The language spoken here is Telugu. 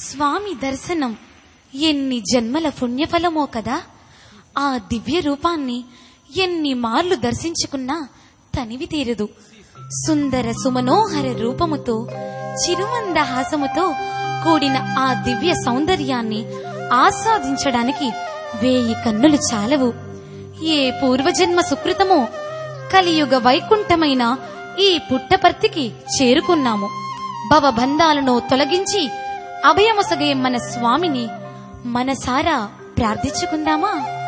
స్వామి దర్శనం ఎన్ని జన్మల పుణ్యఫలమో కదా ఆ దివ్య రూపాన్ని ఎన్ని మార్లు దర్శించుకున్నా తనివి తీరదు సుందర సుమనోహర రూపముతో చిరుమంద హాసముతో కూడిన ఆ దివ్య సౌందర్యాన్ని ఆస్వాదించడానికి వేయి కన్నులు చాలవు ఏ పూర్వజన్మ సుకృతమో కలియుగ వైకుంఠమైన ఈ పుట్టపర్తికి చేరుకున్నాము భవబంధాలను తొలగించి అభయమొసగే మన స్వామిని మనసారా ప్రార్థించుకుందామా